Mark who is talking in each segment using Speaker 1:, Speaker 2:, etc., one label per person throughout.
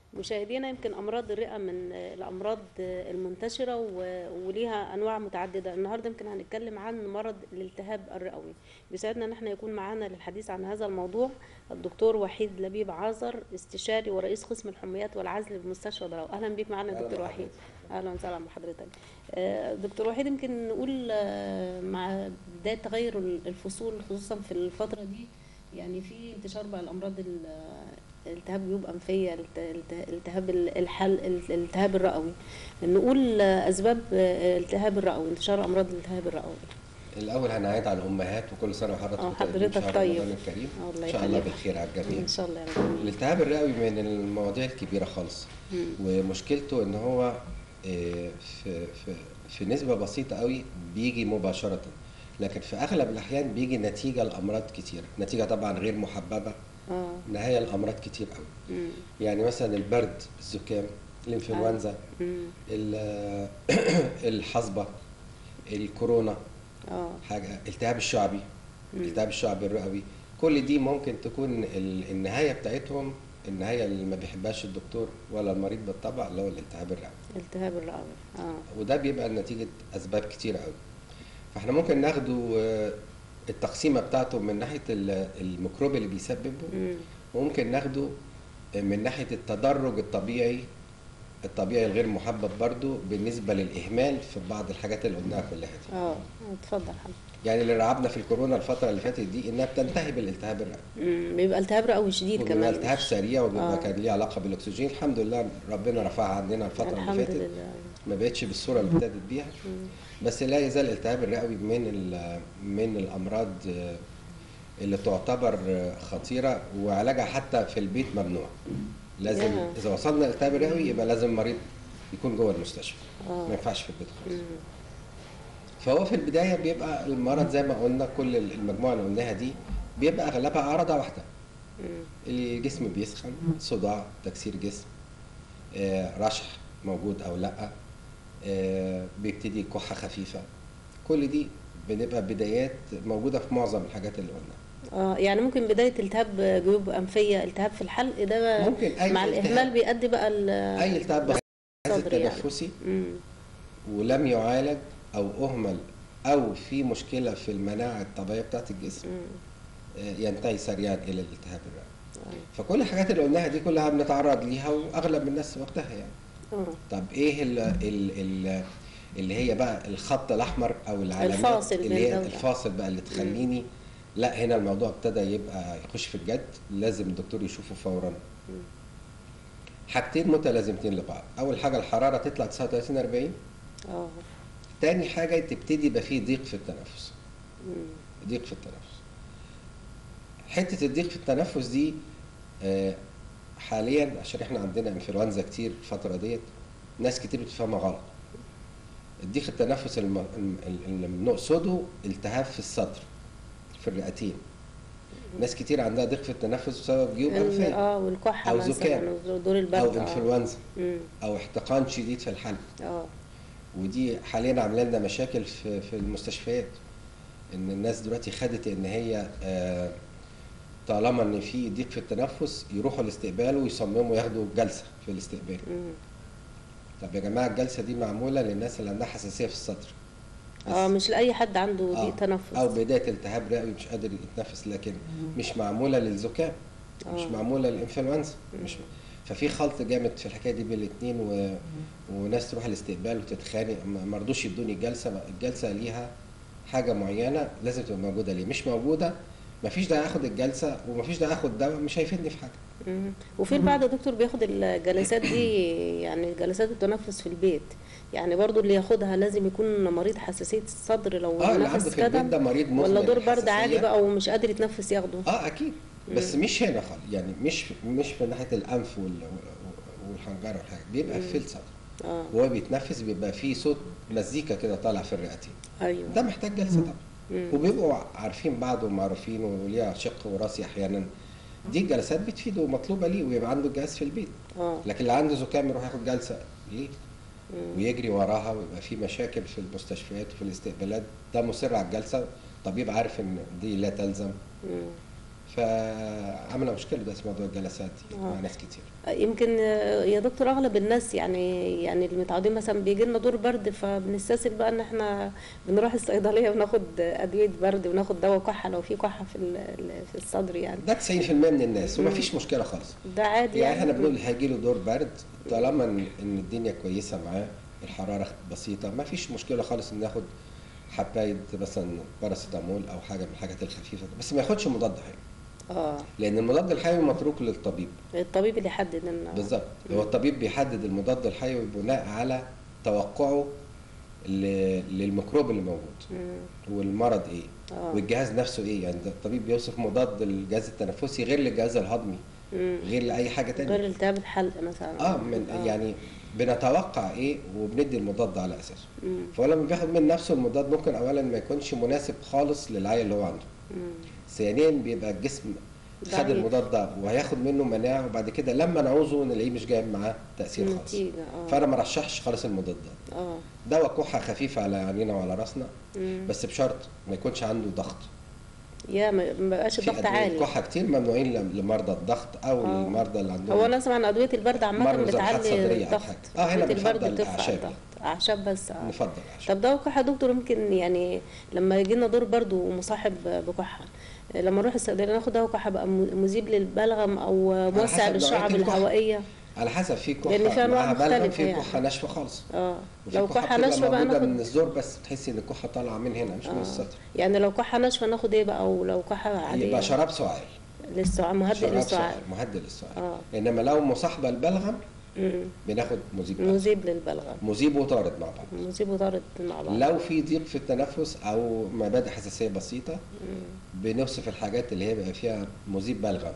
Speaker 1: مشاهدينا يمكن امراض الرئه من الامراض المنتشره و- وليها انواع متعدده النهارده يمكن هنتكلم عن مرض الالتهاب الرئوي بيسعدنا ان احنا يكون معانا للحديث عن هذا الموضوع الدكتور وحيد لبيب عازر استشاري ورئيس قسم الحميات والعزل بمستشفى ضراو اهلا بيك معانا يا دكتور وحيد اهلا وسهلا بحضرتك آه، دكتور وحيد يمكن نقول آه، مع بدايه تغير الفصول خصوصا في الفتره دي يعني في انتشار بقى الامراض ال- التهاب جيوب انفيه الت- الت- التهاب الحل الالتهاب الرئوي نقول اسباب التهاب الرئوي انتشار امراض الالتهاب الرئوي
Speaker 2: الاول هنعيد على الامهات وكل سنه
Speaker 1: اه،
Speaker 2: وحضرتك
Speaker 1: حضرتك
Speaker 2: شهر
Speaker 1: طيب.
Speaker 2: رمضان الكريم
Speaker 1: الله
Speaker 2: ان شاء الله
Speaker 1: يخليك.
Speaker 2: بالخير على الجميع
Speaker 1: ان شاء الله يا رب
Speaker 2: الالتهاب الرئوي من المواضيع الكبيره خالص ومشكلته ان هو آه، في في في نسبه بسيطه قوي بيجي مباشره لكن في اغلب الاحيان بيجي نتيجه لامراض كتيره نتيجه طبعا غير محببه
Speaker 1: اه
Speaker 2: نهايه لامراض كتير قوي
Speaker 1: مم.
Speaker 2: يعني مثلا البرد الزكام الانفلونزا
Speaker 1: مم.
Speaker 2: ال- الحصبه الكورونا
Speaker 1: اه
Speaker 2: حاجه التهاب الشعبي التهاب الشعبي الرئوي كل دي ممكن تكون ال- النهايه بتاعتهم النهايه اللي ما بيحبهاش الدكتور ولا المريض بالطبع اللي هو الالتهاب الرئوي
Speaker 1: التهاب الرئوي اه
Speaker 2: وده بيبقى نتيجه اسباب كتيره قوي فاحنا ممكن ناخده آه، التقسيمه بتاعته من ناحيه ال- الميكروب اللي بيسببه
Speaker 1: مم.
Speaker 2: وممكن ناخده من ناحيه التدرج الطبيعي الطبيعي الغير محبب برضو بالنسبه للاهمال في بعض الحاجات اللي قلناها كلها دي
Speaker 1: اه اتفضل حضرتك
Speaker 2: يعني اللي رعبنا في الكورونا الفتره اللي فاتت دي انها بتنتهي بالالتهاب الرئوي
Speaker 1: مم. بيبقى التهاب رئوي شديد
Speaker 2: وبيبقى
Speaker 1: كمان
Speaker 2: التهاب سريع وبيبقى
Speaker 1: آه.
Speaker 2: كان ليه علاقه بالاكسجين الحمد لله ربنا رفعها عندنا الفتره اللي
Speaker 1: الحمد
Speaker 2: فاتت
Speaker 1: لله
Speaker 2: ما بقتش بالصوره اللي ابتدت بيها بس لا يزال الالتهاب الرئوي من ال- من الامراض آه، اللي تعتبر آه، خطيره وعلاجها حتى في البيت ممنوع لازم
Speaker 1: ياه.
Speaker 2: اذا وصلنا للالتهاب الرئوي يبقى لازم المريض يكون جوه المستشفى
Speaker 1: آه.
Speaker 2: ما ينفعش في البيت خالص
Speaker 1: مم.
Speaker 2: فهو في البدايه بيبقى المرض زي ما قلنا كل المجموعه اللي قلناها دي بيبقى اغلبها اعراض واحده
Speaker 1: مم.
Speaker 2: الجسم بيسخن صداع تكسير جسم آه، رشح موجود او لا آه، بيبتدي كحه خفيفه كل دي بنبقى بدايات موجوده في معظم الحاجات اللي قلناها
Speaker 1: اه يعني ممكن بدايه التهاب جيوب انفيه التهاب في الحلق ده
Speaker 2: ممكن أي
Speaker 1: مع
Speaker 2: التهاب.
Speaker 1: الاهمال بيؤدي بقى ال-
Speaker 2: اي التهاب بخاز
Speaker 1: الصدر يعني.
Speaker 2: التنفسي
Speaker 1: مم.
Speaker 2: ولم يعالج او اهمل او في مشكله في المناعه الطبيعيه بتاعت الجسم
Speaker 1: مم.
Speaker 2: آه، ينتهي سريعا الى الالتهاب الرئوي
Speaker 1: آه.
Speaker 2: فكل الحاجات اللي قلناها دي كلها بنتعرض ليها واغلب الناس وقتها يعني
Speaker 1: اه
Speaker 2: طب ايه ال ال ال اللي هي بقى الخط الاحمر او العلامات
Speaker 1: الفاصل
Speaker 2: اللي
Speaker 1: بين
Speaker 2: هي
Speaker 1: ده وده.
Speaker 2: الفاصل بقى اللي تخليني لا هنا الموضوع ابتدى يبقى يخش في الجد لازم الدكتور يشوفه فورا حاجتين متلازمتين لبعض اول حاجه الحراره تطلع 39 40
Speaker 1: اه
Speaker 2: تاني حاجه تبتدي يبقى فيه ضيق في التنفس
Speaker 1: مم.
Speaker 2: ضيق في التنفس حته الضيق في التنفس دي آه، حاليا عشان احنا عندنا انفلونزا كتير الفتره ديت ناس كتير بتفهمها غلط الضيق التنفس الم- الم- اللي بنقصده التهاب في الصدر في الرئتين ناس كتير عندها ضيق في التنفس بسبب جيوب
Speaker 1: ال-
Speaker 2: انفيه
Speaker 1: اه والكحه
Speaker 2: أو
Speaker 1: مثلا
Speaker 2: زكام.
Speaker 1: ودور البرد
Speaker 2: او
Speaker 1: آه.
Speaker 2: انفلونزا
Speaker 1: مم.
Speaker 2: او احتقان شديد في الحلق
Speaker 1: اه
Speaker 2: ودي حاليا عامله لنا مشاكل في في المستشفيات ان الناس دلوقتي خدت ان هي آه، طالما ان في ضيق في التنفس يروحوا الاستقبال ويصمموا ياخدوا جلسه في الاستقبال
Speaker 1: مم.
Speaker 2: طب يا جماعه الجلسه دي معموله للناس اللي عندها حساسيه في الصدر بس.
Speaker 1: اه مش لاي حد عنده
Speaker 2: آه،
Speaker 1: ضيق تنفس
Speaker 2: او بدايه التهاب رئوي مش قادر يتنفس لكن مش معموله للزكام مش
Speaker 1: آه.
Speaker 2: معموله للانفلونزا مش ففي خلط جامد في الحكايه دي بين الاثنين و... وناس تروح الاستقبال وتتخانق ما ما رضوش يدوني الجلسه الجلسه ليها حاجه معينه لازم تبقى موجوده ليه مش موجوده مفيش داعي اخد الجلسه ومفيش داعي اخد دواء مش هيفيدني في حاجه
Speaker 1: مم. وفي البعض يا دكتور بياخد الجلسات دي يعني جلسات التنفس في البيت يعني برضو اللي ياخدها لازم يكون مريض حساسيه الصدر لو
Speaker 2: اه اللي عنده
Speaker 1: النفس
Speaker 2: في البيت
Speaker 1: كده
Speaker 2: ده مريض مزمن
Speaker 1: ولا دور برد عالي
Speaker 2: الحساسية.
Speaker 1: بقى ومش قادر يتنفس ياخده
Speaker 2: اه اكيد بس مش هنا خالص يعني مش مش في ناحيه الانف وال... والحنجره والحاجات بيبقى في الصدر
Speaker 1: اه
Speaker 2: وهو بيتنفس بيبقى فيه صوت مزيكا كده طالع في الرئتين
Speaker 1: ايوه
Speaker 2: ده محتاج جلسه طبعا
Speaker 1: مم.
Speaker 2: وبيبقوا عارفين بعض ومعروفين وليها شق وراثي احيانا دي الجلسات بتفيده ومطلوبه ليه ويبقى عنده الجهاز في البيت
Speaker 1: اه
Speaker 2: لكن اللي عنده زكام يروح ياخد جلسه ليه؟ ويجري وراها ويبقى في مشاكل في المستشفيات وفي الاستقبالات ده مصر على الجلسه طبيب عارف ان دي لا تلزم
Speaker 1: مم.
Speaker 2: فعملنا مشكله بس موضوع الجلسات دي مع
Speaker 1: آه.
Speaker 2: ناس كتير
Speaker 1: يمكن آه، يا دكتور اغلب الناس يعني يعني المتعودين مثلا بيجي لنا دور برد فبنستسهل بقى ان احنا بنروح الصيدليه وناخد ادويه برد وناخد دواء كحه لو في كحه في ال- ال- في الصدر يعني
Speaker 2: ده 90% من الناس ومفيش مشكله خالص
Speaker 1: ده عادي
Speaker 2: يعني احنا
Speaker 1: يعني
Speaker 2: بنقول هيجي له دور برد طالما ان إن الدنيا كويسه معاه الحراره بسيطه ما فيش مشكله خالص ان ياخد حبايه مثلا باراسيتامول او حاجه من الحاجات الخفيفه بس ما ياخدش مضاد حيوي
Speaker 1: اه
Speaker 2: لان المضاد الحيوي متروك للطبيب
Speaker 1: الطبيب اللي يحدد ان
Speaker 2: بالظبط هو الطبيب بيحدد المضاد الحيوي بناء على توقعه ل- للميكروب اللي موجود
Speaker 1: مم.
Speaker 2: والمرض ايه
Speaker 1: آه.
Speaker 2: والجهاز نفسه ايه يعني ده الطبيب بيوصف مضاد للجهاز التنفسي غير للجهاز الهضمي
Speaker 1: مم.
Speaker 2: غير لاي حاجه تانية
Speaker 1: غير التهاب الحلق مثلا
Speaker 2: اه من يعني بنتوقع ايه وبندي المضاد على اساسه
Speaker 1: مم.
Speaker 2: فهو لما بياخد من نفسه المضاد ممكن اولا ما يكونش مناسب خالص للعيل اللي هو عنده
Speaker 1: مم.
Speaker 2: ثانيا بيبقى الجسم خد
Speaker 1: ضعيف.
Speaker 2: المضاد ده وهياخد منه مناعه وبعد كده لما نعوزه نلاقيه مش جايب معاه تاثير خالص
Speaker 1: نتيجة اه
Speaker 2: فانا ما رشحش خالص المضاد ده
Speaker 1: اه
Speaker 2: دواء كحه خفيف على عينينا وعلى راسنا
Speaker 1: مم.
Speaker 2: بس بشرط ما يكونش عنده ضغط
Speaker 1: يا ما ما بقاش
Speaker 2: في
Speaker 1: الضغط
Speaker 2: أدوية
Speaker 1: عالي
Speaker 2: كحه كتير ممنوعين ل- لمرضى الضغط او
Speaker 1: آه.
Speaker 2: المرضى اللي عندهم
Speaker 1: هو انا اسمع ان ادويه البرد عامه
Speaker 2: مرض زرعات صدرية
Speaker 1: بتعلي
Speaker 2: أو
Speaker 1: الضغط
Speaker 2: حاجة. آه، هنا
Speaker 1: ادويه البرد
Speaker 2: بنفضل
Speaker 1: بترفع
Speaker 2: الأعشاب
Speaker 1: الضغط اعشاب بس اه
Speaker 2: نفضل عشان
Speaker 1: طب ده كحه دكتور يمكن يعني لما يجي لنا دور برد ومصاحب بكحه لما نروح الصيدليه ناخد دواء كحه بقى م- مذيب للبلغم او موسع
Speaker 2: حسب
Speaker 1: للشعب
Speaker 2: نوعية الكحة.
Speaker 1: الهوائيه
Speaker 2: على حسب في كحه
Speaker 1: لأن في أنواع
Speaker 2: معاها بلغم،
Speaker 1: مختلفة
Speaker 2: في
Speaker 1: يعني.
Speaker 2: كحه ناشفه خالص
Speaker 1: اه
Speaker 2: وفي
Speaker 1: لو كحه
Speaker 2: بتبقى
Speaker 1: ناشفه بقى
Speaker 2: موجودة من
Speaker 1: ناخد
Speaker 2: الزور بس تحسي ان الكحه طالعه من هنا مش من
Speaker 1: آه.
Speaker 2: الصدر
Speaker 1: يعني لو كحه ناشفه ناخد ايه بقى او لو كحه عاديه
Speaker 2: يبقى شراب سعال
Speaker 1: للسعال مهدئ
Speaker 2: شراب
Speaker 1: للسعال
Speaker 2: سعال مهدئ للسعال
Speaker 1: اه
Speaker 2: انما لو مصاحبه البلغم
Speaker 1: مم.
Speaker 2: بناخد مذيب بلغم.
Speaker 1: مذيب للبلغم
Speaker 2: مذيب وطارد مع بعض
Speaker 1: مذيب وطارد مع بعض
Speaker 2: لو في ضيق في التنفس او مبادئ حساسيه بسيطه بنوصف الحاجات اللي هي بيبقى فيها مذيب بلغم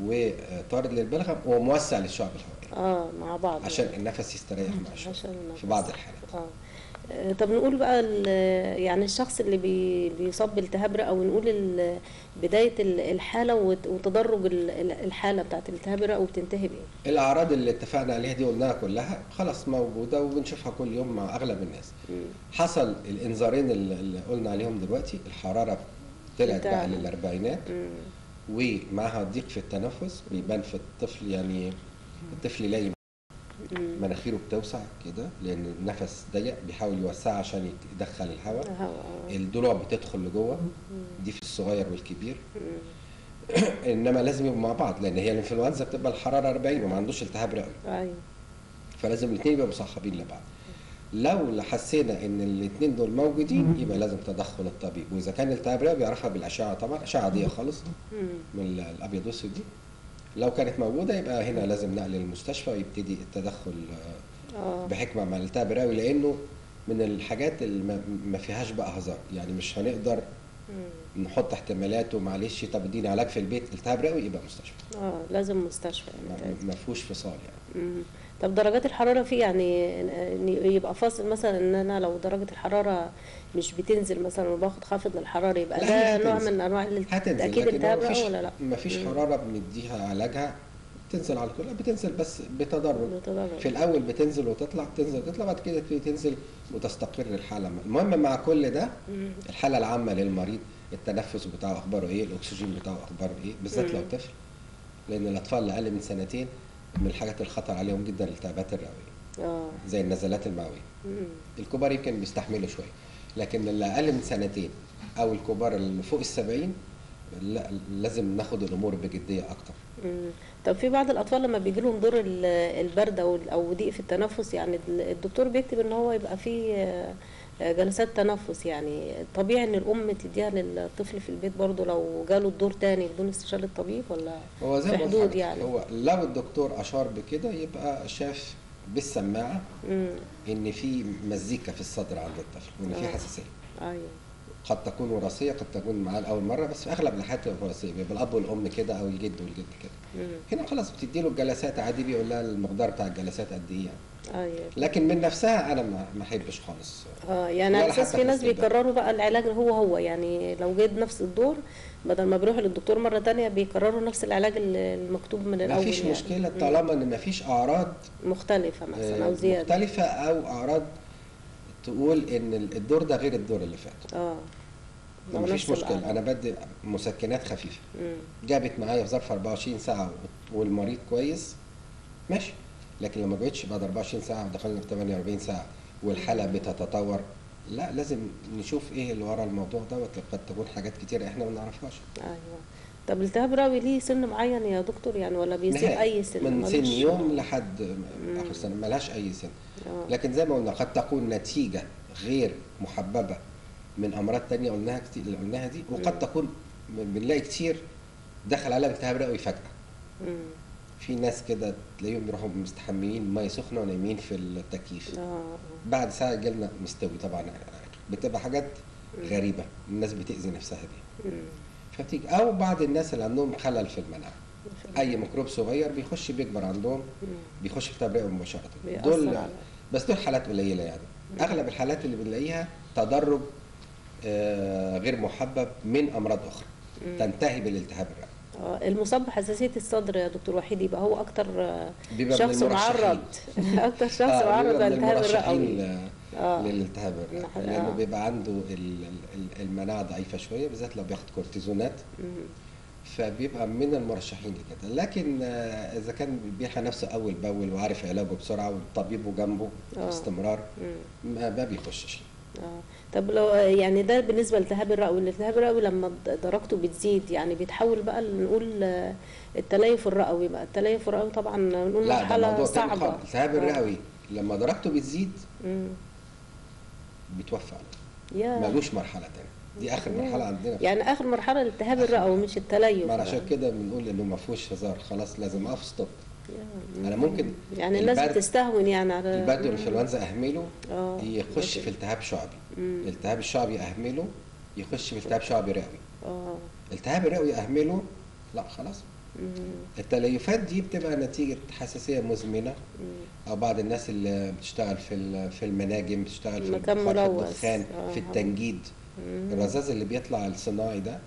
Speaker 2: وطارد للبلغم وموسع للشعب الهوائي
Speaker 1: اه مع بعض
Speaker 2: عشان النفس يستريح مع الشعب
Speaker 1: عشان النفس.
Speaker 2: في بعض الحالات
Speaker 1: اه آه، طب نقول بقى ال- يعني الشخص اللي بي بيصاب بالتهاب رئوي ونقول ال- بداية ال- الحالة وت- وتدرج ال- ال- الحالة بتاعت الالتهاب الرئوي بتنتهي بإيه؟
Speaker 2: الاعراض اللي اتفقنا عليها دي قلناها كلها خلاص موجوده وبنشوفها كل يوم مع اغلب الناس
Speaker 1: مم.
Speaker 2: حصل الانذارين اللي اللي قلنا عليهم دلوقتي الحراره طلعت
Speaker 1: بتاع-
Speaker 2: بقى للاربعينات
Speaker 1: مم.
Speaker 2: ومعها ضيق في التنفس بيبان في الطفل يعني الطفل لايم
Speaker 1: مم.
Speaker 2: مناخيره بتوسع كده لان النفس ضيق بيحاول يوسعها عشان يدخل الهواء
Speaker 1: هوا آه.
Speaker 2: الضلوع بتدخل لجوه دي في الصغير والكبير
Speaker 1: مم.
Speaker 2: انما لازم يبقوا مع بعض لان هي الانفلونزا بتبقى الحراره 40 وما عندوش التهاب رئوي
Speaker 1: ايوه
Speaker 2: فلازم الاثنين يبقوا مصاحبين لبعض لو حسينا ان الاثنين دول موجودين يبقى لازم تدخل الطبيب واذا كان التهاب رئوي بيعرفها بالاشعه طبعا اشعه عاديه خالص
Speaker 1: مم.
Speaker 2: من ال- الابيض والاسود دي لو كانت موجوده يبقى هنا لازم نقل للمستشفى ويبتدي التدخل آه،
Speaker 1: اه
Speaker 2: بحكمه مع الالتهاب الرئوي لانه من الحاجات اللي ما- ما فيهاش بقى هزار يعني مش هنقدر
Speaker 1: مم.
Speaker 2: نحط احتمالات ومعلش طب اديني علاج في البيت التهاب رئوي يبقى مستشفى
Speaker 1: اه لازم مستشفى
Speaker 2: ما-
Speaker 1: يعني
Speaker 2: ما فيهوش فصال يعني
Speaker 1: مم. طب درجات الحرارة في يعني إن يبقى فاصل مثلا ان انا لو درجة الحرارة مش بتنزل مثلا وباخد خافض للحرارة يبقى
Speaker 2: لا، هي
Speaker 1: ده نوع
Speaker 2: هتنزل.
Speaker 1: من انواع ال-
Speaker 2: هتنزل
Speaker 1: اكيد
Speaker 2: لكن
Speaker 1: التهاب
Speaker 2: ما
Speaker 1: رئوي
Speaker 2: فيش
Speaker 1: ولا لا؟
Speaker 2: ما فيش
Speaker 1: مم.
Speaker 2: حراره بنديها علاجها تنزل على طول لا بتنزل بس بتدرج
Speaker 1: بتدرج.
Speaker 2: في الاول بتنزل وتطلع تنزل وتطلع بعد كده تبتدي تنزل وتستقر الحاله المهم مع كل ده
Speaker 1: مم.
Speaker 2: الحاله العامه للمريض التنفس بتاعه اخباره ايه الاكسجين بتاعه اخباره ايه بالذات
Speaker 1: مم.
Speaker 2: لو طفل لان الاطفال اللي اقل من سنتين من الحاجات الخطر عليهم جدا الالتهابات الرئويه
Speaker 1: اه
Speaker 2: زي النزلات المعويه
Speaker 1: مم.
Speaker 2: الكبار يمكن بيستحملوا شويه لكن اللي اقل من سنتين او الكبار اللي فوق السبعين لا لازم ناخد الامور بجديه اكتر
Speaker 1: مم. طب في بعض الاطفال لما بيجي لهم دور ال- البرد او او ضيق في التنفس يعني ال- الدكتور بيكتب ان هو يبقى فيه آه، آه، جلسات تنفس يعني طبيعي ان الام تديها للطفل في البيت برضه لو جاله الدور تاني بدون استشاره الطبيب ولا
Speaker 2: هو زي
Speaker 1: في
Speaker 2: ما قلت
Speaker 1: حدود
Speaker 2: لحضرتك،
Speaker 1: يعني.
Speaker 2: هو لو الدكتور اشار بكده يبقى شاف بالسماعه
Speaker 1: امم
Speaker 2: ان في مزيكا في الصدر عند الطفل وان في
Speaker 1: آه.
Speaker 2: حساسيه
Speaker 1: ايوه
Speaker 2: قد تكون وراثيه قد تكون معاه لاول مره بس في اغلب الحالات بتبقى وراثيه بيبقى الاب والام كده او الجد والجد كده
Speaker 1: مم.
Speaker 2: هنا خلاص بتدي له الجلسات عادي بيقول لها المقدار بتاع الجلسات قد ايه يعني
Speaker 1: ايوه
Speaker 2: لكن من نفسها انا ما ما احبش خالص
Speaker 1: اه يعني
Speaker 2: ولا
Speaker 1: على اساس
Speaker 2: حتى
Speaker 1: في
Speaker 2: في
Speaker 1: ناس
Speaker 2: الاستبدال.
Speaker 1: بيكرروا بقى العلاج هو هو يعني لو جد نفس الدور بدل ما بيروحوا للدكتور مره تانية بيكرروا نفس العلاج ال- المكتوب من
Speaker 2: ما
Speaker 1: الاول
Speaker 2: فيش
Speaker 1: يعني.
Speaker 2: مشكله
Speaker 1: مم.
Speaker 2: طالما ان ما فيش اعراض
Speaker 1: مختلفه مثلا
Speaker 2: آه،
Speaker 1: او زياده
Speaker 2: مختلفه او اعراض تقول ان الدور ده غير الدور اللي فات
Speaker 1: اه لو
Speaker 2: مفيش
Speaker 1: نفس
Speaker 2: مشكله
Speaker 1: الأعراض.
Speaker 2: انا بدي مسكنات خفيفه
Speaker 1: مم.
Speaker 2: جابت معايا في ظرف 24 ساعه والمريض كويس ماشي لكن لما جيتش بعد 24 ساعه ودخلنا في 48 ساعه والحاله بتتطور لا لازم نشوف ايه اللي ورا الموضوع دوت قد تكون حاجات كتير احنا ما نعرفهاش
Speaker 1: ايوه طب الالتهاب الرئوي ليه سن معين يا دكتور يعني ولا بيصيب
Speaker 2: نهائي.
Speaker 1: اي سن
Speaker 2: من
Speaker 1: ملوش-
Speaker 2: سن يوم لحد اخر سنه ملهاش اي سن
Speaker 1: آه.
Speaker 2: لكن زي ما قلنا قد تكون نتيجه غير محببه من امراض تانية قلناها كتير اللي قلناها دي وقد تكون بنلاقي كتير دخل عليها التهاب رئوي فجاه
Speaker 1: مم.
Speaker 2: في ناس كده تلاقيهم بيروحوا مستحميين ميه سخنه ونايمين في التكييف
Speaker 1: اه
Speaker 2: بعد ساعه جالنا مستوي طبعا بتبقى حاجات غريبه الناس بتاذي نفسها بيها
Speaker 1: مم.
Speaker 2: فتيجي او بعض الناس اللي عندهم خلل في المناعه اي ميكروب صغير بيخش بيكبر عندهم
Speaker 1: مم.
Speaker 2: بيخش في تبرئه مباشره
Speaker 1: بيأثر
Speaker 2: دول
Speaker 1: على-
Speaker 2: بس دول حالات قليله يعني اغلب الحالات اللي بنلاقيها تدرج آه، غير محبب من امراض اخرى تنتهي بالالتهاب الرئوي
Speaker 1: آه، المصاب بحساسيه الصدر يا دكتور وحيد يبقى هو اكتر آه،
Speaker 2: بيبقى من
Speaker 1: شخص
Speaker 2: المرشحين.
Speaker 1: معرض اكتر شخص
Speaker 2: آه،
Speaker 1: معرض
Speaker 2: بيبقى من
Speaker 1: للالتهاب
Speaker 2: المرشحين
Speaker 1: الرئوي
Speaker 2: ل-
Speaker 1: آه.
Speaker 2: للالتهاب الرئوي
Speaker 1: نح-
Speaker 2: لانه
Speaker 1: آه.
Speaker 2: بيبقى عنده ال- ال- المناعه ضعيفه شويه بالذات لو بياخد كورتيزونات
Speaker 1: مم.
Speaker 2: فبيبقى من المرشحين لكده لكن آه، اذا كان بيلحق نفسه اول باول وعارف علاجه بسرعه وطبيبه جنبه
Speaker 1: آه.
Speaker 2: باستمرار
Speaker 1: مم.
Speaker 2: ما ما بيخشش
Speaker 1: اه طب لو يعني ده بالنسبه للالتهاب الرئوي الالتهاب الرئوي لما درجته بتزيد يعني بيتحول بقى نقول آه، التليف الرئوي بقى التليف الرئوي طبعا نقول
Speaker 2: لا ده
Speaker 1: مرحله
Speaker 2: موضوع تاني
Speaker 1: صعبه
Speaker 2: خالص الالتهاب
Speaker 1: آه.
Speaker 2: الرئوي لما درجته بتزيد
Speaker 1: مم.
Speaker 2: بيتوفى عليه
Speaker 1: يا
Speaker 2: ملوش مرحله تانية دي اخر مرحله عندنا في
Speaker 1: يعني اخر مرحله الالتهاب الرئوي مش التليف
Speaker 2: ما عشان كده بنقول انه ما فيهوش هزار خلاص لازم اقف ستوب
Speaker 1: يا.
Speaker 2: انا ممكن
Speaker 1: يعني الناس
Speaker 2: البرد-
Speaker 1: بتستهون يعني على
Speaker 2: البرد والانفلونزا اهمله
Speaker 1: اه
Speaker 2: يخش في التهاب شعبي الالتهاب الشعبي اهمله يخش في التهاب شعبي رئوي
Speaker 1: اه
Speaker 2: التهاب الرئوي اهمله لا خلاص
Speaker 1: مم.
Speaker 2: التليفات دي بتبقى نتيجة حساسية مزمنة
Speaker 1: مم.
Speaker 2: أو بعض الناس اللي بتشتغل في ال- في المناجم بتشتغل في
Speaker 1: مكان
Speaker 2: فرق
Speaker 1: ملوث.
Speaker 2: الدخان
Speaker 1: آه.
Speaker 2: في التنجيد
Speaker 1: مم.
Speaker 2: الرذاذ اللي بيطلع الصناعي ده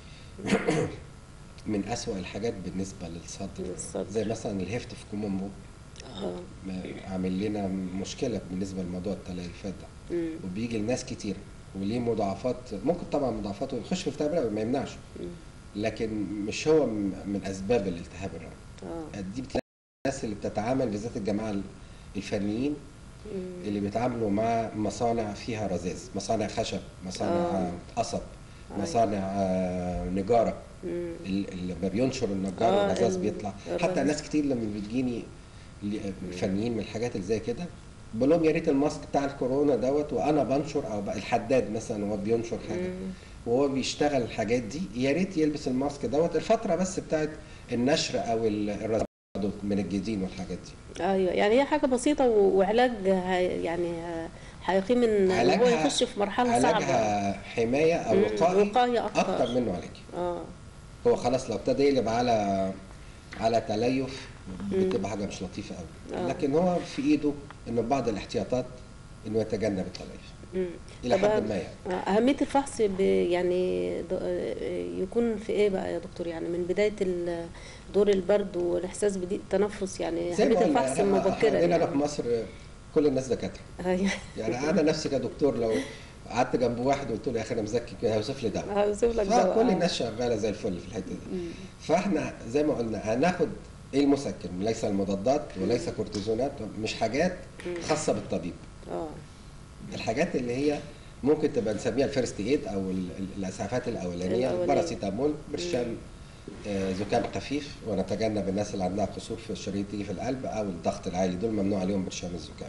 Speaker 2: من أسوأ الحاجات بالنسبة للصدر
Speaker 1: للصدر.
Speaker 2: زي مثلا الهفت في كومومبو
Speaker 1: اه
Speaker 2: ما- عامل لنا مشكلة بالنسبة لموضوع التليفات ده
Speaker 1: مم.
Speaker 2: وبيجي لناس كتير وليه مضاعفات ممكن طبعا مضاعفاته يخش في التهاب الرئوي ما يمنعش
Speaker 1: مم.
Speaker 2: لكن مش هو م- من أسباب الالتهاب الرئوي
Speaker 1: اه
Speaker 2: دي بتلاقي الناس اللي بتتعامل بالذات الجماعه الفنيين
Speaker 1: مم.
Speaker 2: اللي بيتعاملوا مع مصانع فيها رذاذ مصانع خشب مصانع
Speaker 1: آه.
Speaker 2: قصب
Speaker 1: أيوة.
Speaker 2: مصانع آه، نجاره
Speaker 1: مم.
Speaker 2: ال- اللي لما بينشر النجار
Speaker 1: آه،
Speaker 2: الرذاذ
Speaker 1: ال-
Speaker 2: بيطلع
Speaker 1: الرذاذ.
Speaker 2: حتى ناس كتير لما بتجيني اللي- الفنيين من الحاجات اللي زي كده بقول لهم يا ريت الماسك بتاع الكورونا دوت وانا بنشر او بقى الحداد مثلا وهو بينشر حاجه
Speaker 1: مم.
Speaker 2: وهو بيشتغل الحاجات دي يا ريت يلبس الماسك دوت الفتره بس بتاعت النشر او ال- الرذاذ من الجديد والحاجات دي
Speaker 1: ايوه يعني هي حاجه بسيطه و- وعلاج هي- يعني ه- هيقيم ان هو
Speaker 2: علاجها-
Speaker 1: يخش في مرحله صعبه
Speaker 2: علاجها حمايه او
Speaker 1: مم،
Speaker 2: وقائي
Speaker 1: وقاية أكتر.
Speaker 2: اكتر منه علاجي
Speaker 1: اه
Speaker 2: هو خلاص لو ابتدى يقلب على على تليف بتبقى حاجه مش لطيفه قوي
Speaker 1: آه.
Speaker 2: لكن هو في ايده انه بعض الاحتياطات انه يتجنب التليف
Speaker 1: مم.
Speaker 2: الى
Speaker 1: طب
Speaker 2: حد ما يعني
Speaker 1: آه، أهمية الفحص ب- يعني د- آه، يكون في إيه بقى يا دكتور يعني من بداية ال- دور البرد والإحساس بضيق التنفس يعني
Speaker 2: زي ما
Speaker 1: أهمية
Speaker 2: قلنا
Speaker 1: الفحص
Speaker 2: إحنا-
Speaker 1: المبكرة
Speaker 2: إحنا عندنا
Speaker 1: يعني.
Speaker 2: في مصر كل الناس دكاتره
Speaker 1: أيوة.
Speaker 2: يعني انا نفسي كدكتور لو قعدت جنب واحد وقلت له يا اخي انا مزكي كده هيوصف لي دواء
Speaker 1: هوصف لك دواء
Speaker 2: فكل
Speaker 1: آه.
Speaker 2: الناس شغاله زي الفل في الحته دي
Speaker 1: مم.
Speaker 2: فاحنا زي ما قلنا هناخد ايه المسكن ليس المضادات وليس كورتيزونات مش حاجات خاصه بالطبيب
Speaker 1: اه
Speaker 2: الحاجات اللي هي ممكن تبقى نسميها الفيرست ايد او ال- ال- الاسعافات الاولانيه
Speaker 1: الأولانية.
Speaker 2: باراسيتامول برشام آه، زكام خفيف ونتجنب الناس اللي عندها قصور في الشرايين تيجي في القلب او الضغط العالي دول ممنوع عليهم برشام الزكام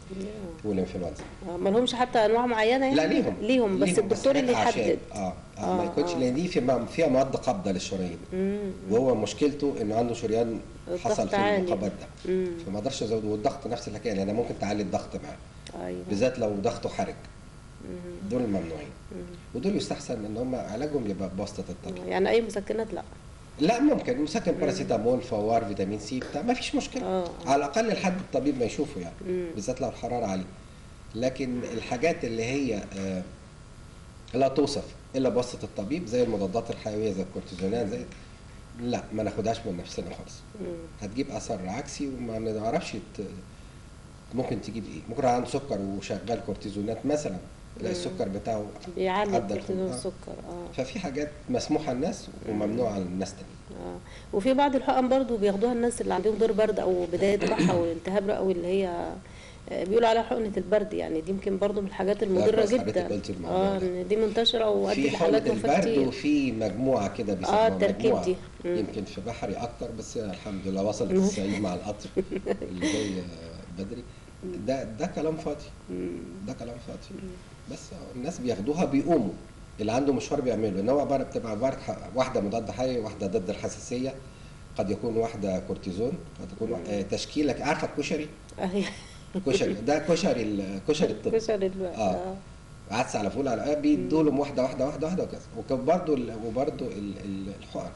Speaker 1: آه،
Speaker 2: والانفلونزا
Speaker 1: ما لهمش حتى أنواع معينة يعني
Speaker 2: لا ليهم
Speaker 1: ليهم بس الدكتور اللي
Speaker 2: حاجات أعشاب.
Speaker 1: يحدد
Speaker 2: اه, آه,
Speaker 1: آه،
Speaker 2: ما يكونش
Speaker 1: آه.
Speaker 2: لان دي في فيها مواد قابضه للشرايين
Speaker 1: مم.
Speaker 2: وهو مشكلته انه عنده شريان
Speaker 1: الضغط
Speaker 2: حصل في
Speaker 1: عالي.
Speaker 2: المقابض ده
Speaker 1: مم.
Speaker 2: فما اقدرش ازود والضغط نفس الحكايه لان ممكن تعلي الضغط معاه
Speaker 1: أيوة
Speaker 2: بالذات لو ضغطه حرج
Speaker 1: مم.
Speaker 2: دول ممنوعين
Speaker 1: مم.
Speaker 2: ودول يستحسن ان هم علاجهم يبقى بواسطه الطبيب
Speaker 1: يعني أي مسكنات لا
Speaker 2: لا ممكن مسكن باراسيتامول فوار فيتامين سي بتاع ما فيش مشكله
Speaker 1: آه.
Speaker 2: على الاقل لحد الطبيب ما يشوفه يعني
Speaker 1: مم.
Speaker 2: بالذات لو الحراره عاليه لكن الحاجات اللي هي آه، لا توصف الا بواسطه الطبيب زي المضادات الحيويه زي الكورتيزونات زي لا ما ناخدهاش من نفسنا خالص
Speaker 1: مم.
Speaker 2: هتجيب اثر عكسي وما نعرفش ت... ممكن تجيب ايه ممكن عنده سكر وشغال كورتيزونات مثلا تلاقي السكر بتاعه
Speaker 1: بيعلي
Speaker 2: عدى
Speaker 1: الكورتيزون
Speaker 2: الخم- آه.
Speaker 1: السكر اه
Speaker 2: ففي حاجات مسموحه للناس وممنوعه للناس تانية
Speaker 1: اه وفي بعض الحقن برضو بياخدوها الناس اللي عندهم دور برد او بدايه كحه او التهاب رئوي اللي هي آه، بيقولوا عليها حقنه البرد يعني دي يمكن برضو من الحاجات المضره
Speaker 2: كويس حضرتك
Speaker 1: جدا
Speaker 2: قلتي الموضوع
Speaker 1: اه
Speaker 2: ده.
Speaker 1: ان دي منتشره وادت
Speaker 2: في
Speaker 1: لحالات
Speaker 2: حالة
Speaker 1: وفاه
Speaker 2: البرد
Speaker 1: كتير
Speaker 2: وفي مجموعة كده بيسموها
Speaker 1: التركيب
Speaker 2: مجموعة.
Speaker 1: دي. مم.
Speaker 2: يمكن في بحري أكتر بس الحمد لله وصلت الصعيد مع القطر اللي جاي بدري ده ده كلام فاضي ده كلام فاضي بس الناس بياخدوها بيقوموا اللي عنده مشوار بيعمله ان هو عباره بتبقى عباره ح- واحده مضاد حيوي واحده ضد الحساسيه قد يكون واحده كورتيزون قد تكون واحدة آه، تشكيلك عارفه الكشري
Speaker 1: اهي
Speaker 2: كشري ده كشري ال- كشري الطب
Speaker 1: كشري الوقت
Speaker 2: آه.
Speaker 1: اه
Speaker 2: عدس على فول على بيدوا لهم واحده واحده واحده واحده وكذا وكان برضه وبرضه ال- ال- الحقن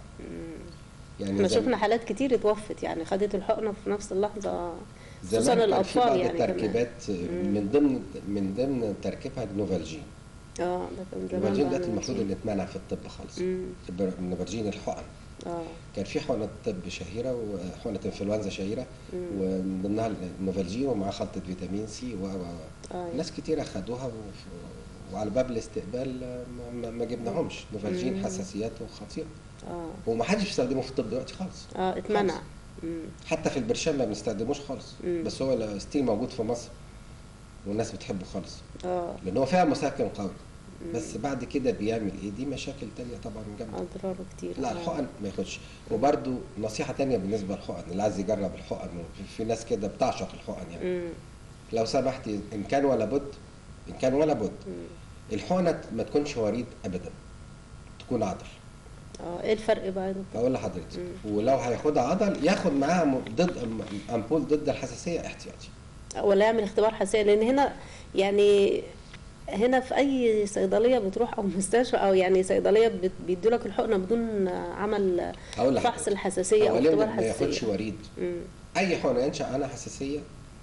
Speaker 2: يعني
Speaker 1: احنا
Speaker 2: زم-
Speaker 1: شفنا حالات كتير اتوفت يعني خدت الحقنه في نفس اللحظه
Speaker 2: زمان
Speaker 1: خصوصا
Speaker 2: كان في
Speaker 1: الاطفال
Speaker 2: بعض
Speaker 1: يعني كمان.
Speaker 2: التركيبات من ضمن من ضمن تركيبها النوفالجين
Speaker 1: اه ده كان زمان
Speaker 2: النوفالجين
Speaker 1: بقى
Speaker 2: ده المفروض
Speaker 1: نسيت.
Speaker 2: ان يتمنع في الطب خالص
Speaker 1: مم.
Speaker 2: البر- النوفالجين الحقن
Speaker 1: اه
Speaker 2: كان في حقنه طب شهيره وحقنه انفلونزا شهيره ومن ضمنها النوفالجين ومعاه خلطه فيتامين سي و و و.
Speaker 1: آه.
Speaker 2: ناس كتيره خدوها وف- وعلى باب الاستقبال ما, ما- ما جبناهمش نوفالجين حساسياته خطيره
Speaker 1: اه
Speaker 2: وما حدش بيستخدمه في الطب دلوقتي خالص
Speaker 1: اه اتمنع
Speaker 2: خالص.
Speaker 1: مم.
Speaker 2: حتى في البرشام ما بنستخدموش خالص
Speaker 1: مم.
Speaker 2: بس هو ستيل موجود في مصر والناس بتحبه خالص
Speaker 1: اه
Speaker 2: لان هو فيها مسكن قوي بس بعد كده بيعمل ايه دي مشاكل تانية طبعا جامده
Speaker 1: اضراره كتير
Speaker 2: لا
Speaker 1: آه.
Speaker 2: الحقن ما ياخدش وبرده نصيحه تانية بالنسبه للحقن اللي عايز يجرب الحقن في- في ناس كده بتعشق الحقن يعني
Speaker 1: مم.
Speaker 2: لو سمحتي ان كان ولا بد ان كان ولا بد
Speaker 1: مم.
Speaker 2: الحقنه ما تكونش وريد ابدا تكون عضل
Speaker 1: اه ايه الفرق بقى يا دكتور؟
Speaker 2: اقول لحضرتك ولو هياخدها عضل ياخد معاها م- ضد أم- امبول ضد الحساسيه احتياطي
Speaker 1: ولا يعمل اختبار حساسيه لان هنا يعني هنا في اي صيدليه بتروح او مستشفى او يعني صيدليه بت- بيدوا لك الحقنه بدون عمل
Speaker 2: هقول لحضرتك
Speaker 1: فحص الحساسيه او
Speaker 2: أولياً
Speaker 1: اختبار
Speaker 2: ما ياخدش
Speaker 1: حساسيه
Speaker 2: وريد
Speaker 1: مم.
Speaker 2: اي حقنه ينشا عنها حساسيه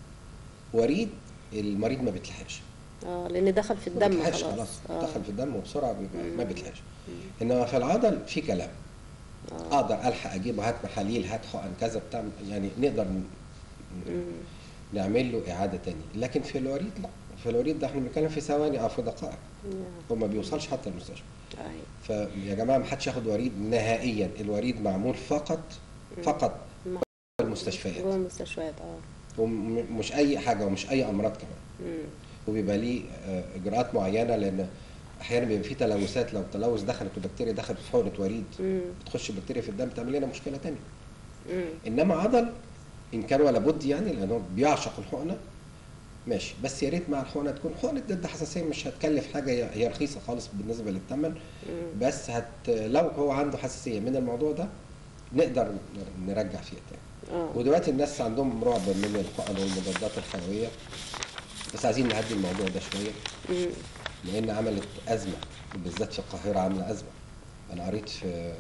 Speaker 2: وريد المريض ما بيتلحقش
Speaker 1: اه لان دخل في
Speaker 2: ما
Speaker 1: الدم
Speaker 2: بيتلحقش
Speaker 1: خلاص
Speaker 2: خلاص
Speaker 1: آه.
Speaker 2: دخل في الدم وبسرعه بيبقى ما بيتلحقش انما في العضل في كلام
Speaker 1: آه.
Speaker 2: اقدر الحق اجيبه هات محاليل هات حقن كذا بتاع يعني نقدر ن-
Speaker 1: مم.
Speaker 2: نعمل له اعاده تاني لكن في الوريد لا في الوريد ده احنا بنتكلم في ثواني او في دقائق هو ما بيوصلش حتى المستشفى
Speaker 1: أيوة.
Speaker 2: فيا جماعه ما حدش ياخد وريد نهائيا الوريد معمول فقط فقط
Speaker 1: مع-
Speaker 2: جوه المستشفيات
Speaker 1: جوه المستشفيات اه
Speaker 2: ومش اي حاجه ومش اي امراض كمان
Speaker 1: مم.
Speaker 2: وبيبقى ليه آه، اجراءات معينه لان احيانا بيبقى في تلوثات لو تلوث دخلت وبكتيريا دخلت في حقنه وريد
Speaker 1: مم.
Speaker 2: بتخش بكتيريا في الدم تعمل لنا مشكله تانية
Speaker 1: مم.
Speaker 2: انما عضل ان كان ولا بد يعني لانه بيعشق الحقنه ماشي بس يا ريت مع الحقنه تكون حقنه ضد حساسيه مش هتكلف حاجه هي هي رخيصه خالص بالنسبه للثمن
Speaker 1: مم.
Speaker 2: بس هت لو هو عنده حساسيه من الموضوع ده نقدر ن- نرجع فيها تاني
Speaker 1: اه
Speaker 2: ودلوقتي الناس عندهم رعب من الحقن والمضادات الحيويه بس عايزين نهدي الموضوع ده شويه
Speaker 1: مم.
Speaker 2: لان عملت ازمه بالذات في القاهره عامله ازمه انا قريت في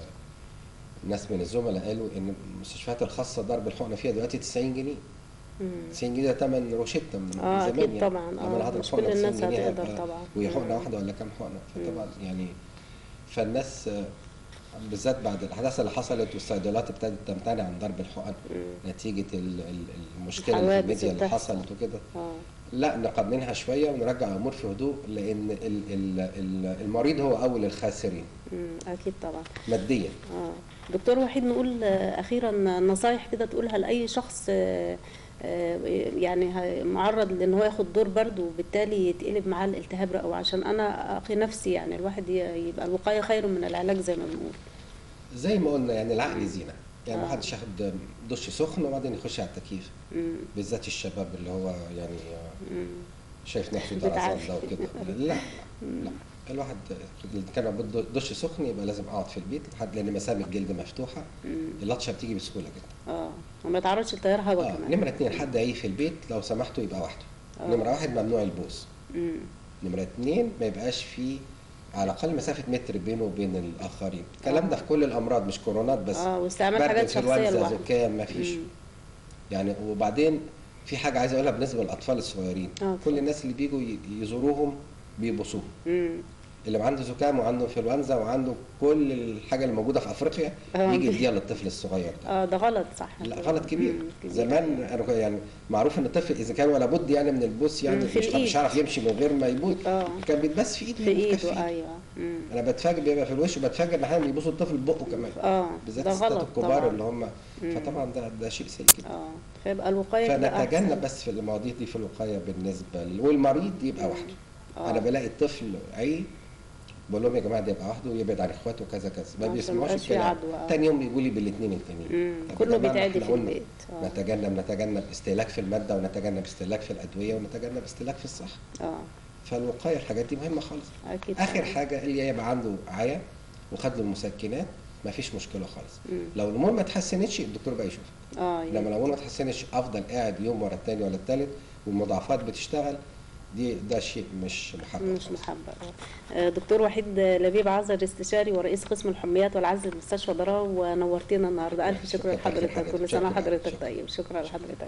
Speaker 2: ناس من الزملاء قالوا ان المستشفيات الخاصه ضرب الحقنه فيها دلوقتي 90 جنيه
Speaker 1: مم.
Speaker 2: 90 جنيه ده ثمن روشته من
Speaker 1: آه،
Speaker 2: زمان
Speaker 1: أكيد
Speaker 2: يعني.
Speaker 1: طبعاً.
Speaker 2: لما
Speaker 1: آه،
Speaker 2: أنا هضرب
Speaker 1: مش
Speaker 2: حقنة
Speaker 1: كل
Speaker 2: 90
Speaker 1: الناس
Speaker 2: جنيه
Speaker 1: هتقدر
Speaker 2: هيبقى-
Speaker 1: طبعاً.
Speaker 2: وهي
Speaker 1: مم.
Speaker 2: حقنه واحده ولا كام حقنه فطبعا يعني فالناس آه، بالذات بعد الاحداث اللي حصلت والصيدليات ابتدت تمتنع عن ضرب الحقن
Speaker 1: مم.
Speaker 2: نتيجه ال- ال- المشكله اللي في
Speaker 1: الحوادث
Speaker 2: الميديا اللي
Speaker 1: بتحصل.
Speaker 2: حصلت وكده
Speaker 1: اه
Speaker 2: لا نقننها شويه ونرجع الامور في هدوء لان ال- ال- ال- المريض هو اول الخاسرين
Speaker 1: مم. اكيد طبعا
Speaker 2: ماديا
Speaker 1: اه دكتور وحيد نقول آه، اخيرا نصايح كده تقولها لاي شخص آه، آه، يعني ه- معرض لان هو ياخد دور برد وبالتالي يتقلب معاه الالتهاب رئوي عشان انا اقي نفسي يعني الواحد ي- يبقى الوقايه خير من العلاج زي ما بنقول
Speaker 2: زي ما قلنا يعني العقل زينه يعني ما
Speaker 1: آه.
Speaker 2: حدش ياخد دش سخن وبعدين يخش على التكييف
Speaker 1: مم.
Speaker 2: بالذات الشباب اللي هو يعني آه،
Speaker 1: مم.
Speaker 2: شايف نفسه
Speaker 1: بتعافي.
Speaker 2: درزان ده وكده لا لا الواحد اللي كان بده دش سخن يبقى لازم اقعد في البيت لحد لان مسام الجلد مفتوحه
Speaker 1: مم.
Speaker 2: اللطشه بتيجي بسهوله جدا
Speaker 1: اه وما يتعرضش لتيار هواء
Speaker 2: اه
Speaker 1: كمان
Speaker 2: نمره اتنين حد عيه في البيت لو سمحتوا يبقى وحده
Speaker 1: آه.
Speaker 2: نمره واحد ممنوع البوس
Speaker 1: مم.
Speaker 2: نمرة اتنين ما يبقاش فيه على الأقل مسافة متر بينه وبين الآخرين الكلام ده في كل الأمراض مش كورونات بس
Speaker 1: اه واستعمال
Speaker 2: برد،
Speaker 1: حاجات شخصيه
Speaker 2: إنفلونزا،
Speaker 1: لوحده
Speaker 2: زكام ما فيش
Speaker 1: مم.
Speaker 2: يعني وبعدين في حاجة عايز أقولها بالنسبة للأطفال الصغيرين
Speaker 1: آه،
Speaker 2: كل
Speaker 1: اتفضل.
Speaker 2: الناس اللي بيجوا ي- يزوروهم بيبصوهم
Speaker 1: مم.
Speaker 2: اللي عنده زكام وعنده انفلونزا وعنده كل الحاجه اللي موجوده في افريقيا
Speaker 1: آه.
Speaker 2: يجي يديها للطفل الصغير ده
Speaker 1: اه ده غلط صح
Speaker 2: لا غلط كبير
Speaker 1: مم، كبير.
Speaker 2: زمان أنا كنت- يعني معروف ان الطفل اذا كان ولا بد يعني من البوس يعني
Speaker 1: مم، في
Speaker 2: مش
Speaker 1: الإيد.
Speaker 2: مش هيعرف يمشي من غير ما يبوس
Speaker 1: آه.
Speaker 2: كان بيتبس في ايده
Speaker 1: في
Speaker 2: يعني كف
Speaker 1: ايده ايوه مم.
Speaker 2: انا بتفاجئ بيبقى في الوش وبتفاجئ ان احيانا بيبوسوا الطفل ببقه كمان
Speaker 1: اه
Speaker 2: بالذات
Speaker 1: ده
Speaker 2: الستات
Speaker 1: غلط
Speaker 2: الكبار
Speaker 1: طبعا
Speaker 2: اللي هم فطبعا ده ده شيء سيء جدا
Speaker 1: اه فيبقى الوقايه كده
Speaker 2: فنتجنب
Speaker 1: أحسن.
Speaker 2: بس في المواضيع دي في الوقايه بالنسبه لل... والمريض يبقى وحده
Speaker 1: آه.
Speaker 2: انا بلاقي الطفل عي بقول لهم يا جماعه ده يبقى وحده ويبعد عن اخواته كذا كذا ما
Speaker 1: عشان
Speaker 2: بيسمعوش
Speaker 1: ميبقاش في
Speaker 2: الكلام
Speaker 1: عدوى، آه.
Speaker 2: تاني يوم يقولوا لي بالاثنين التانيين
Speaker 1: مم.
Speaker 2: طب
Speaker 1: كله
Speaker 2: يا جماعة
Speaker 1: بيتعدي
Speaker 2: إحنا
Speaker 1: في
Speaker 2: قلنا
Speaker 1: البيت آه.
Speaker 2: نتجنب نتجنب استهلاك في الماده ونتجنب استهلاك في الادويه ونتجنب استهلاك في الصحه
Speaker 1: اه
Speaker 2: فالوقايه الحاجات دي مهمه خالص
Speaker 1: اكيد
Speaker 2: اخر
Speaker 1: طبعاً.
Speaker 2: حاجه اللي يبقى عنده عيا وخد له المسكنات ما فيش مشكله خالص
Speaker 1: مم.
Speaker 2: لو الامور ما اتحسنتش الدكتور بقى يشوف
Speaker 1: اه
Speaker 2: لما الامور ما اتحسنتش افضل قاعد يوم ورا التاني ولا التالت والمضاعفات بتشتغل دي ده شيء مش محبب
Speaker 1: مش
Speaker 2: خالص.
Speaker 1: محبة آه. دكتور وحيد لبيب عزر استشاري ورئيس قسم الحميات والعزل بمستشفى ضراء ونورتينا النهارده الف شكر
Speaker 2: شكراً
Speaker 1: لحضرتك
Speaker 2: لحضرتك.
Speaker 1: كل سنه
Speaker 2: شكراً.
Speaker 1: وحضرتك
Speaker 2: شكراً.
Speaker 1: طيب شكرا لحضرتك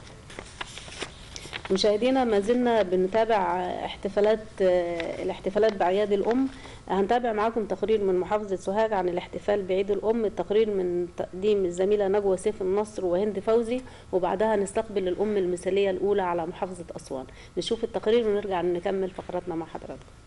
Speaker 1: مشاهدينا ما زلنا بنتابع احتفالات آه، الاحتفالات بأعياد الأم هنتابع معاكم تقرير من محافظة سوهاج عن الاحتفال بعيد الأم التقرير من تقديم الزميلة نجوى سيف النصر وهند فوزي وبعدها نستقبل الأم المثالية الأولى على محافظة أسوان نشوف التقرير ونرجع نكمل فقراتنا مع حضراتكم